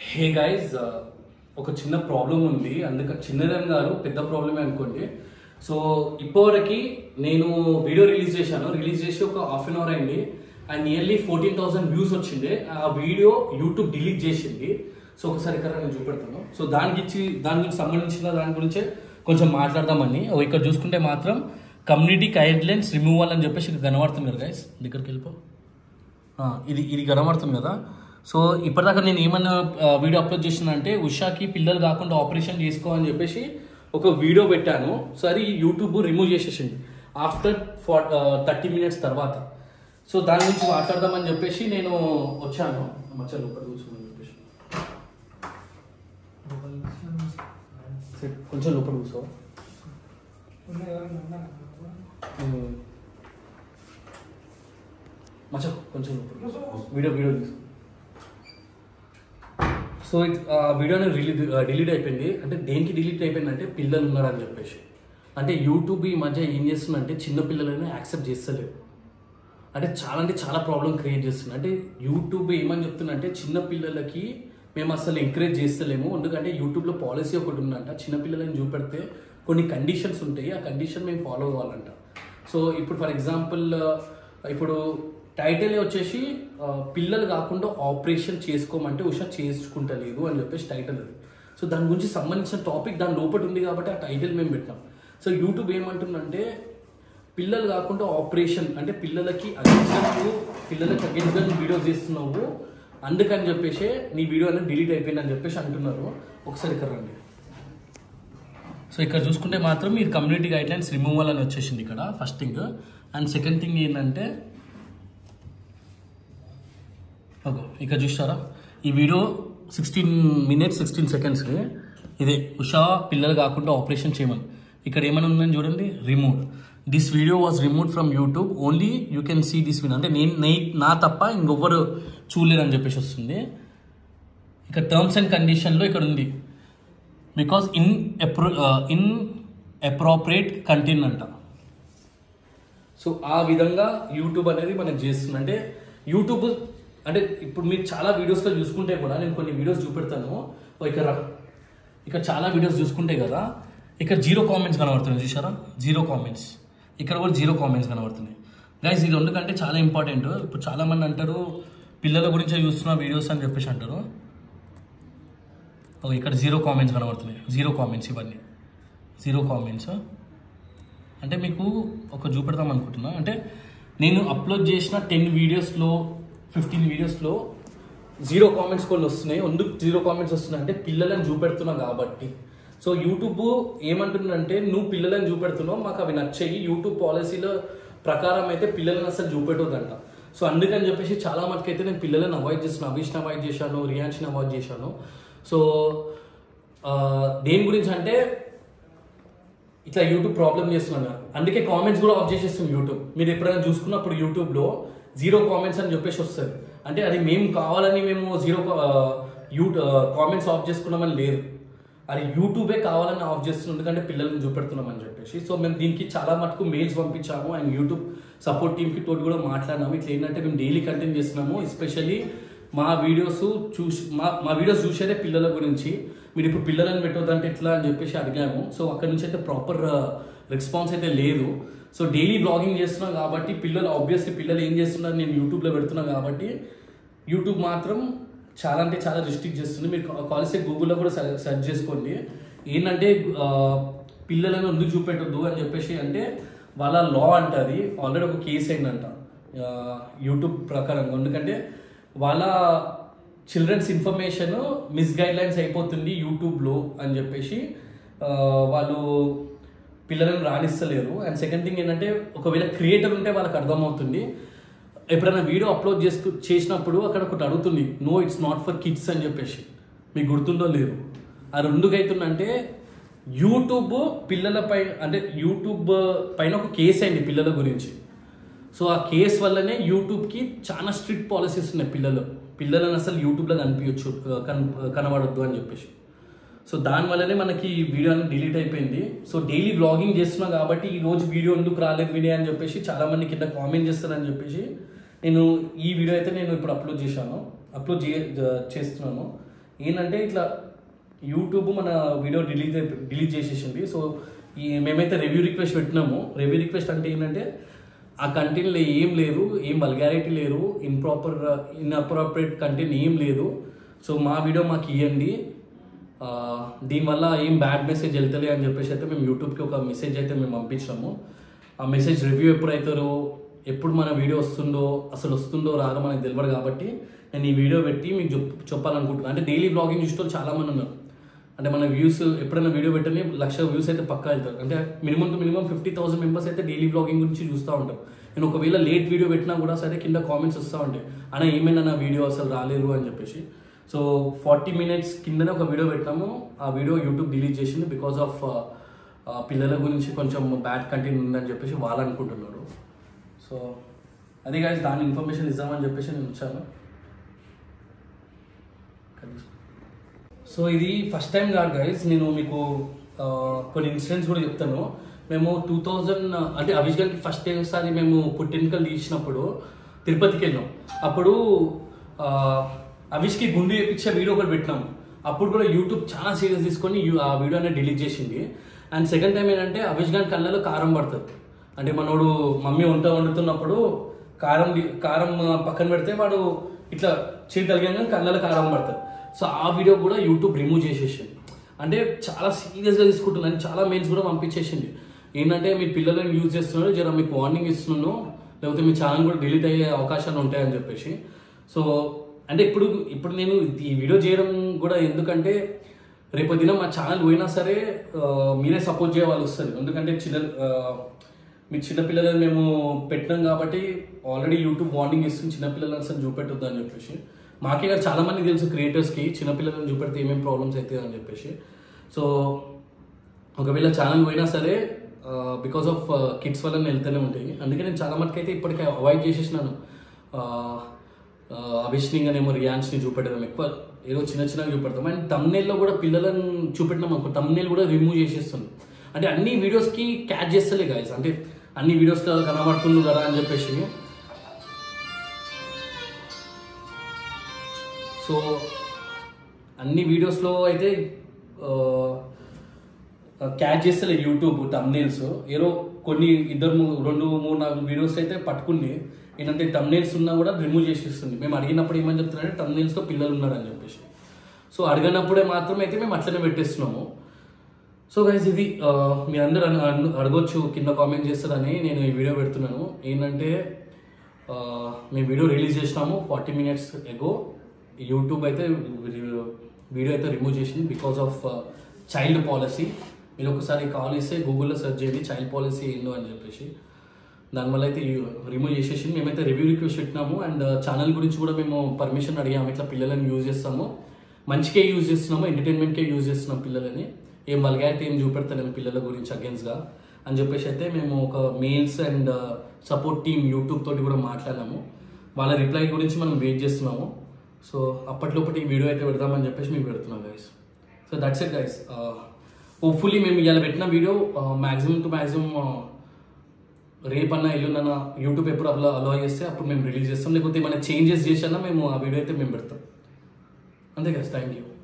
హే guys ఒక చిన్న problem ఉంది అందుక చిన్నదని కాదు పెద్ద ప్రాబ్లమే అనుకోండి సో ఇప్పటివరకు నేను వీడియో రిలీజ్ చేశాను రిలీజ్ చేసి ఒక హాఫ్ అన్ అవర్ అయింది and nearly fourteen thousand views వచ్చింది ఆ వీడియో యూట్యూబ్ డిలీట్ చేసింది సో ఒకసారి ఇక్కడ నేను చూపెడతాను సో దానికి ఇచ్చి దానికి సంబంధించిన దాని గురించే కొంచెం మాట్లాడదామని ఓ ఇక్కడ చూసుకుంటే మాత్రం కమ్యూనిటీ గైడ్ లైన్స్ రిమూవల్ అని చెప్పేసి ఇక్కడ కనబడుతుంది కదా గైస్ దగ్గరికి వెళ్ళిపో ఆ, ఇది ఇది కనబడుతుంది కదా సో ఇప్పటిదాకా నేను ఏమన్నా ఆ, వీడియో అప్లోడ్ చేసిన అంటే ఉషాకి పిల్లలు కాకుండా ఆపరేషన్ చేసుకో అని చెప్పేసి ఒక వీడియో పెట్టాను సో అది యూట్యూబ్ రిమూవ్ చేసేసింది ఆఫ్టర్ ఫార్ థర్టీ మినిట్స్ తర్వాత సో దాని గురించి మాట్లాడదామని చెప్పేసి నేను వచ్చాను మచ్చలు లోపల కూర్చోమని చెప్పేసి సరే, కొంచెం లోపల కూర్చో ఉమ్. మచ్చ కొంచెం లోపల కూర్చో. వీడియో వీడియో తీసుకో సో ఇది ఆ వీడియో రిలీజ్ డిలీట్ అయిపోయింది అంటే దేనికి డిలీట్ అయిపోయింది అంటే పిల్లలు ఉన్నారని చెప్పేసి అంటే యూట్యూబ్ ఈ మధ్య ఏం చేస్తుందంటే చిన్న పిల్లలని యాక్సెప్ట్ చేస్తలేదు అంటే చాలా అంటే చాలా ప్రాబ్లం క్రియేట్ చేస్తుంది అంటే యూట్యూబ్ ఏమని చెప్తుందంటే చిన్న పిల్లలకి మేము అసలు ఎంకరేజ్ చేస్తలేము ఎందుకంటే యూట్యూబ్లో పాలసీ ఒకటి ఉందంట చిన్న పిల్లలని చూపెడితే కొన్ని కండిషన్స్ ఉంటాయి ఆ కండిషన్ మేము ఫాలో అవ్వాలంట సో ఇప్పుడు ఫర్ ఎగ్జాంపుల్ ఇప్పుడు టైటిల్ వచ్చేసి ఆ, పిల్లలు కాకుండా ఆపరేషన్ చేసుకోమంటే ఉషా చేసుకుంటలేదు అని చెప్పేసి టైటిల్ అది సో దాని గురించి సంబంధించిన టాపిక్ దాని లోపల ఉంది కాబట్టి ఆ టైటిల్ మేము పెట్టినాం సో యూట్యూబ్ ఏమంటుందంటే పిల్లలు కాకుండా ఆపరేషన్ అంటే పిల్లలకి అగేన్స్ట్ పిల్లలకి అగేన్స్ట్గా నువ్వు వీడియోస్ చేస్తున్నావు అందుకని చెప్పేసి నీ వీడియో అనేది డిలీట్ అయిపోయింది అని చెప్పేసి అంటున్నారు ఒకసారి ఇక్కడ రండి సో ఇక్కడ చూసుకుంటే మాత్రం మీరు కమ్యూనిటీ గైడ్ లైన్స్ రిమూవల్ అని వచ్చేసింది ఇక్కడ first thing and second thing ఏంటంటే ఓకే ఇక్కడ చూస్తారా ఈ వీడియో సిక్స్టీన్ మినిట్స్ సిక్స్టీన్ సెకండ్స్కి ఇదే ఉషా పిల్లలు కాకుండా ఆపరేషన్ చేయమని ఇక్కడ ఏమైనా ఉందని చూడండి remove this video was remove from YouTube only you can see this video అంటే నేను నే నా తప్ప ఇంకొవ్వరు చూడలేదని చెప్పేసి వస్తుంది ఇక టర్మ్స్ అండ్ కండిషన్లో ఇక్కడ ఉంది బికాస్ ఇన్ అప్రో ఇన్ అప్రోప్రియేట్ కంటెంట్ అంట సో ఆ విధంగా యూట్యూబ్ అనేది మనకు చేస్తుంది అంటే యూట్యూబ్ అంటే ఇప్పుడు మీరు చాలా వీడియోస్లో చూసుకుంటే కూడా నేను కొన్ని వీడియోస్ చూపెడతాను ఓ ఇక్కడ రా. ఇక్కడ చాలా వీడియోస్ చూసుకుంటే కదా ఇక్కడ జీరో కామెంట్స్ కనబడుతున్నాయి చూసారా జీరో కామెంట్స్ ఇక్కడ కూడా జీరో కామెంట్స్ కనబడుతున్నాయి గైస్ ఇది ఎందుకంటే చాలా ఇంపార్టెంట్ ఇప్పుడు చాలా మంది అంటారు పిల్లల గురించే చూస్తున్న వీడియోస్ అని చెప్పేసి అంటారు ఓ ఇక్కడ జీరో కామెంట్స్ కనబడుతున్నాయి జీరో కామెంట్స్ ఇవన్నీ జీరో కామెంట్స్ అంటే మీకు ఒక చూపెడదాం అనుకుంటున్నా అంటే నేను అప్లోడ్ చేసిన టెన్ వీడియోస్లో ఫిఫ్టీన్ వీడియోస్లో జీరో కామెంట్స్ కొన్ని వస్తున్నాయి ఎందుకు జీరో కామెంట్స్ వస్తున్నాయి అంటే పిల్లలని చూపెడుతున్నా కాబట్టి సో యూట్యూబ్ ఏమంటుందంటే నువ్వు పిల్లలని చూపెడుతున్నావు మాకు అవి నచ్చాయి యూట్యూబ్ పాలసీల ప్రకారం అయితే పిల్లలని అసలు చూపెట్టొద్దంట సో అందుకని చెప్పేసి చాలా మటుకు అయితే నేను పిల్లలను అవాయిడ్ చేస్తున్నాను అవిష్ని అవాయిడ్ చేశాను రియాన్స్ని అవాయిడ్ చేశాను సో ఆ, దేని గురించి అంటే ఇట్లా యూట్యూబ్ ప్రాబ్లమ్ చేస్తున్నాను అందుకే కామెంట్స్ కూడా ఆఫ్ చేసేస్తుంది యూట్యూబ్ మీరు ఎప్పుడైనా చూసుకున్నప్పుడు యూట్యూబ్లో జీరో కామెంట్స్ అని చెప్పేసి వస్తుంది అంటే అది మేము కావాలని మేము జీరో యూ కామెంట్స్ ఆఫ్ చేసుకున్నామని లేదు అది యూట్యూబే కావాలని ఆఫ్ చేస్తున్నాం ఎందుకంటే పిల్లల్ని చూపెడుతున్నామని చెప్పేసి సో మేము దీనికి చాలా మటుకు మెయిల్స్ పంపించాము అండ్ యూట్యూబ్ సపోర్ట్ టీమ్కి తోటి కూడా మాట్లాడినాము ఇట్లా ఏంటంటే మేము డైలీ కంటెంట్ చేస్తున్నాము ఎస్పెషల్లీ మా వీడియోస్ చూసి మా మా వీడియోస్ చూసేదే పిల్లల గురించి మీరు ఇప్పుడు పిల్లలను పెట్టొద్దంటే ఎట్లా అని చెప్పేసి అడిగాము సో అక్కడ నుంచి అయితే ప్రాపర్ రెస్పాన్స్ అయితే లేదు సో డైలీ బ్లాగింగ్ చేస్తున్నాం కాబట్టి పిల్లలు ఆబ్వియస్లీ పిల్లలు ఏం చేస్తున్నారు నేను యూట్యూబ్లో పెడుతున్నాను కాబట్టి యూట్యూబ్ మాత్రం చాలా అంటే చాలా రిస్ట్రిక్ట్ చేస్తుంది మీరు కాలేజ్ గూగుల్లో కూడా సెర్చ్ చేసుకోండి ఏంటంటే ఆ, పిల్లలను ఎందుకు చూపెట్టొద్దు అని చెప్పేసి అంటే వాళ్ళ లా అంటది ఆల్రెడీ ఒక కేసు అయిందంట ఆ, యూట్యూబ్ ప్రకారం ఎందుకంటే వాళ్ళ children's information miss guidelines అయిపోతుంది యూట్యూబ్లో అని చెప్పేసి ఆ, వాళ్ళు పిల్లలను రాణిస్తలేరు అండ్ సెకండ్ థింగ్ ఏంటంటే ఒకవేళ క్రియేటర్ ఉంటే వాళ్ళకి అర్థమవుతుంది ఎప్పుడైనా వీడియో అప్లోడ్ చేసుకు చేసినప్పుడు అక్కడ ఒకటి అడుగుతుంది no it's not for kids అని చెప్పేసి మీకు గుర్తుందో లేదు అది ఎందుకు అవుతుందంటే యూట్యూబ్ పిల్లలపై అంటే యూట్యూబ్ పైన ఒక కేసు అయింది పిల్లల గురించి సో ఆ కేసు వల్లనే యూట్యూబ్కి చాలా స్ట్రిక్ట్ పాలసీస్ ఉన్నాయి పిల్లలు పిల్లలను అసలు యూట్యూబ్లో కనిపించచ్చు కన్ కనబడొద్దు అని చెప్పేసి సో దానివల్లనే మనకి ఈ వీడియో అనేది డిలీట్ అయిపోయింది సో డైలీ వ్లాగింగ్ చేస్తున్నా కాబట్టి ఈ రోజు వీడియో ఎందుకు రాలేదు వీడియో అని చెప్పేసి చాలా మంది కింద కామెంట్ చేస్తారని చెప్పేసి నేను ఈ వీడియో అయితే నేను ఇప్పుడు అప్లోడ్ చేశాను అప్లోడ్ చే చేస్తున్నాను ఏంటంటే ఇట్లా యూట్యూబ్ మన వీడియో డిలీట్ డిలీట్ చేసేసింది సో ఈ మేమైతే రివ్యూ రిక్వెస్ట్ పెట్టినాము రివ్యూ రిక్వెస్ట్ అంటే ఏంటంటే ఆ కంటెంట్లో ఏం లేదు ఏం వల్గారిటీ లేదు ఇంప్రాపర్ ఇన్అప్రాపరేట్ కంటెంట్ ఏం లేదు సో మా వీడియో మాకు ఇవ్వండి ఆ, దీనివల్ల ఏం బ్యాడ్ మెసేజ్ వెళ్తలే అని చెప్పేసి అయితే మేము యూట్యూబ్కి ఒక మెసేజ్ అయితే మేము పంపించాము ఆ మెసేజ్ రివ్యూ ఎప్పుడు అవుతారో ఎప్పుడు మన వీడియో వస్తుందో అసలు వస్తుందో రాదో మనకు తెలియదు కాబట్టి నేను ఈ వీడియో పెట్టి మీకు చెప్ చెప్పాలనుకుంటున్నాను అంటే డైలీ బ్లాగింగ్ చూసిన చాలా మంది ఉన్నారు అంటే మన వ్యూస్ ఎప్పుడైనా వీడియో పెట్టని లక్ష వ్యూస్ అయితే పక్కా వెళ్తారు అంటే minimum to minimum fifty thousand members అయితే డైలీ బ్లాగింగ్ గురించి చూస్తూ ఉంటారు నేను ఒకవేళ లేట్ వీడియో పెట్టినా కూడా సరే కింద కామెంట్స్ వస్తూ ఉంటాయి అన్న ఏమైనా నా వీడియో అసలు రాలేదు అని చెప్పేసి సో ఫార్టీ మినిట్స్ కిందనే ఒక వీడియో పెట్టాము ఆ వీడియో యూట్యూబ్ డిలీట్ చేసింది బికాస్ ఆఫ్ పిల్లల గురించి కొంచెం బ్యాడ్ కంటెంట్ ఉందని చెప్పేసి వాళ్ళు అనుకుంటున్నారు సో అదే గాయస్ దాని ఇన్ఫర్మేషన్ ఇద్దామని చెప్పేసి నేను వచ్చాను సో ఇది ఫస్ట్ టైం కాదు గైస్ నేను మీకు ఆ, కొన్ని ఇన్సిడెంట్స్ కూడా చెప్తాను మేము టూ థౌజండ్ అంటే అవిష్ గారికి ఫస్ట్ సారి మేము పుట్టినకలు తీసినప్పుడు తిరుపతికి వెళ్ళాం అప్పుడు ఆ, అవిష్కి గుండు చేపించే వీడియో ఒకటి పెట్టినాం అప్పుడు కూడా యూట్యూబ్ చాలా సీరియస్ తీసుకొని యూ- ఆ వీడియో అనేది డిలీట్ చేసింది అండ్ సెకండ్ టైం ఏంటంటే అవిష్ గారి కళ్ళలో కారం పడుతుంది అంటే మనోడు మమ్మీ వంట వండుతున్నప్పుడు కారం ది- కారం ఆ, పక్కన పెడితే వాడు ఇట్లా చేతి తగిన కళ్ళలో కారం పడుతుంది సో ఆ వీడియో కూడా యూట్యూబ్ రిమూవ్ చేసేసింది అంటే చాలా సీరియస్గా తీసుకుంటున్నాను చాలా మెయిల్స్ కూడా పంపించేసింది ఏంటంటే మీ పిల్లలను యూజ్ చేస్తున్నారు జర మీకు వార్నింగ్ ఇస్తున్నాను లేకపోతే మీ ఛానల్ కూడా డిలీట్ అయ్యే అవకాశాలు ఉంటాయని చెప్పేసి సో అంటే ఇప్పుడు ఇప్పుడు నేను ఈ వీడియో చేయడం కూడా ఎందుకంటే రేపు దినం మా ఛానల్ పోయినా సరే ఆ, మీరే సపోర్ట్ చేయ వాళ్ళు వస్తుంది ఎందుకంటే చిన్న ఆ, మీ చిన్నపిల్లలను మేము పెట్టినాం కాబట్టి ఆల్రెడీ యూట్యూబ్ వార్నింగ్ ఇస్తుంది చిన్నపిల్లలను అసలు చూపెట్టొద్దు అని చెప్పేసి మాకే గారు చాలా మంది తెలుసు క్రియేటర్స్కి చిన్నపిల్లలను చూపెడితే ఏమేమి ప్రాబ్లమ్స్ అవుతాయి అని చెప్పేసి సో ఒకవేళ ఛానల్ పోయినా సరే బికాస్ ఆఫ్ కిడ్స్ వల్ల వెళ్తూనే ఉంటాయి అందుకే నేను చాలా మటుకు అయితే ఇప్పటికే అవాయిడ్ చేసేసినాను అవిష్నింగ్ అనేమో రియాన్స్ని చూపెట్టడం ఎక్కువ ఏదో చిన్న చిన్నగా చూపెడతాం అండ్ తమ్నేల్లో కూడా పిల్లలను చూపెట్టినాం అనుకో తమ్నేల్ కూడా రిమూవ్ చేసేస్తుంది అంటే అన్ని వీడియోస్కి క్యాచ్ చేస్తలే గాయస్ అంటే అన్ని వీడియోస్లో కనబడుతుంది కదా అని చెప్పేసి సో అన్ని వీడియోస్లో అయితే క్యాచ్ చేస్తలే యూట్యూబ్ తమ్నేల్స్ ఏదో కొన్ని ఇద్దరు ము- రెండు మూడు నాలుగు వీడియోస్ అయితే పట్టుకుంది ఏంటంటే తమ్నేల్స్ ఉన్నా కూడా రిమూవ్ చేసేస్తుంది మేము అడిగినప్పుడు ఏమని చెప్తున్నారంటే తమ్నేల్స్తో పిల్లలు ఉన్నారని చెప్పేసి సో అడిగినప్పుడే మాత్రం అయితే మేము అట్లనే పెట్టేస్తున్నాము సో గైజ్ ఇది ఆ, మీ అందరూ అను- అను- అడగొచ్చు కింద కామెంట్ చేస్తారని నేను ఈ వీడియో పెడుతున్నాను ఏంటంటే ఆ, మేము వీడియో రిలీజ్ చేసినాము ఫార్టీ మినిట్స్ ఎగో యూట్యూబ్ అయితే వీడియో అయితే రిమూవ్ చేసింది బికాస్ ఆఫ్ చైల్డ్ పాలసీ మీరు ఒకసారి కాల్ చేస్తే గూగుల్లో సెర్చ్ చేయండి చైల్డ్ పాలసీ ఏందో అని చెప్పేసి దానివల్ల అయితే రిమూవ్ చేసేసి మేమైతే రివ్యూ రిక్వెస్ట్ పెట్టినాము అండ్ ఛానల్ గురించి కూడా మేము పర్మిషన్ అడిగాము ఇట్లా పిల్లలని యూజ్ చేస్తాము మంచికే యూజ్ చేస్తున్నాము ఎంటర్టైన్మెంట్కే యూజ్ చేస్తున్నాం పిల్లలని ఏం వల్గారిటీ ఏం చూపెడతలేము పిల్లల గురించి అగేన్స్ట్గా అని చెప్పేసి అయితే మేము ఒక mails and support team YouTube తోటి కూడా మాట్లాడాము వాళ్ళ రిప్లై గురించి మనం వెయిట్ చేస్తున్నాము సో అప్పట్లోపటి ఈ వీడియో అయితే పెడదామని చెప్పేసి మేము పెడుతున్నాం guys so that's it guys hopefully మేము ఇలా పెట్టిన వీడియో మ్యాక్సిమం టు మ్యాక్సిమం రేపన్నా ఎల్లుండన్నా యూట్యూబ్ ఎప్పుడు అలా అలో చేస్తే అప్పుడు మేము రిలీజ్ చేస్తాం లేకపోతే ఏమైనా చేంజెస్ చేసినా మేము ఆ వీడియో అయితే మేము పెడతాం అంతే కదా థ్యాంక్ యూ